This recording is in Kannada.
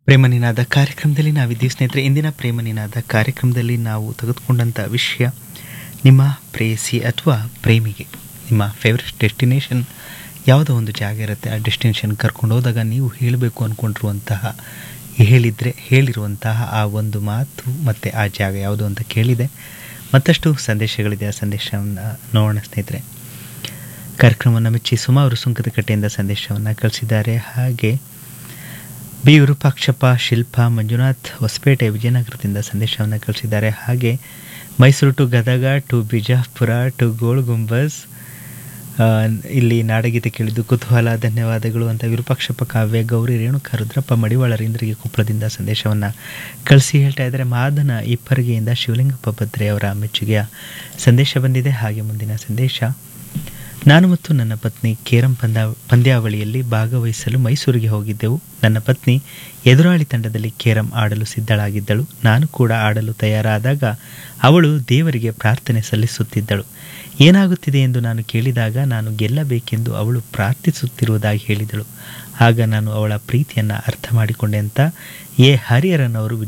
ಪ್ರೇಮ ನಿನಾದ ಕಾರ್ಯಕ್ರಮದಲ್ಲಿ ನಾವಿದ್ದೀವಿ ಸ್ನೇಹಿತರೆ ಇಂದಿನ ಪ್ರೇಮ ನಿನಾದ ಕಾರ್ಯಕ್ರಮದಲ್ಲಿ ನಾವು ತೆಗೆದುಕೊಂಡಂಥ ವಿಷಯ ನಿಮ್ಮ ಪ್ರೇಯಸಿ ಅಥವಾ ಪ್ರೇಮಿಗೆ ನಿಮ್ಮ ಫೇವ್ರೆಟ್ ಡೆಸ್ಟಿನೇಷನ್ ಯಾವುದೋ ಒಂದು ಜಾಗ ಇರುತ್ತೆ ಆ ಡೆಸ್ಟಿನೇಷನ್ ಕರ್ಕೊಂಡು ಹೋದಾಗ ನೀವು ಹೇಳಬೇಕು ಅಂದ್ಕೊಂಡಿರುವಂತಹ ಹೇಳಿದರೆ ಹೇಳಿರುವಂತಹ ಆ ಒಂದು ಮಾತು ಮತ್ತು ಆ ಜಾಗ ಯಾವುದು ಅಂತ ಕೇಳಿದೆ ಮತ್ತಷ್ಟು ಸಂದೇಶಗಳಿದೆ ಆ ಸಂದೇಶವನ್ನು ನೋಡೋಣ ಸ್ನೇಹಿತರೆ ಕಾರ್ಯಕ್ರಮವನ್ನು ಮೆಚ್ಚಿ ಸುಮಾರು ಸುಂಕದಕಟ್ಟೆಯಿಂದ ಸಂದೇಶವನ್ನು ಕಳಿಸಿದ್ದಾರೆ ಹಾಗೆ ಬಿ ವಿರೂಪಾಕ್ಷಪ್ಪ ಶಿಲ್ಪ ಮಂಜುನಾಥ್ ಹೊಸಪೇಟೆ ವಿಜಯನಗರದಿಂದ ಸಂದೇಶವನ್ನು ಕಳಿಸಿದ್ದಾರೆ ಹಾಗೆ Mysuru to Gadag to Bijapur to Gol Gumbaz ಆ, ಇಲ್ಲಿ ನಾಡಗೀತೆ ಕೇಳಿದ್ದು ಕುತೂಹಲ ಧನ್ಯವಾದಗಳು ಅಂತ ವಿರೂಪಾಕ್ಷಪ್ಪ ಕಾವ್ಯ ಗೌರಿ ರೇಣುಕ ರುದ್ರಪ್ಪ ಮಡಿವಾಳ ರೇಂದ್ರಿಗೆ ಕೊಪ್ಪಳದಿಂದ ಸಂದೇಶವನ್ನು ಕಳಿಸಿ ಹೇಳ್ತಾ ಇದ್ದಾರೆ ಮಾದನ ಇಪ್ಪರಿಗೆಯಿಂದ ಶಿವಲಿಂಗಪ್ಪ ಭದ್ರೆ ಅವರ ಮೆಚ್ಚುಗೆಯ ಸಂದೇಶ ಬಂದಿದೆ ಹಾಗೆ ಮುಂದಿನ ಸಂದೇಶ ನಾನು ಮತ್ತು ನನ್ನ ಪತ್ನಿ ಕೇರಂ ಪಂದ್ಯ ಪಂದ್ಯಾವಳಿಯಲ್ಲಿ ಭಾಗವಹಿಸಲು ಮೈಸೂರಿಗೆ ಹೋಗಿದ್ದೆವು ನನ್ನ ಪತ್ನಿ ಎದುರಾಳಿ ತಂಡದಲ್ಲಿ ಕೇರಂ ಆಡಲು ಸಿದ್ಧಳಾಗಿದ್ದಳು ನಾನು ಕೂಡ ಆಡಲು ತಯಾರಾದಾಗ ಅವಳು ದೇವರಿಗೆ ಪ್ರಾರ್ಥನೆ ಸಲ್ಲಿಸುತ್ತಿದ್ದಳು ಏನಾಗುತ್ತಿದೆ ಎಂದು ನಾನು ಕೇಳಿದಾಗ ನಾನು ಗೆಲ್ಲಬೇಕೆಂದು ಅವಳು ಪ್ರಾರ್ಥಿಸುತ್ತಿರುವುದಾಗಿ ಹೇಳಿದಳು ಆಗ ನಾನು ಅವಳ ಪ್ರೀತಿಯನ್ನು ಅರ್ಥ ಮಾಡಿಕೊಂಡೆ ಅಂತ ಎ ಹರಿಹರನ್ ಅವರು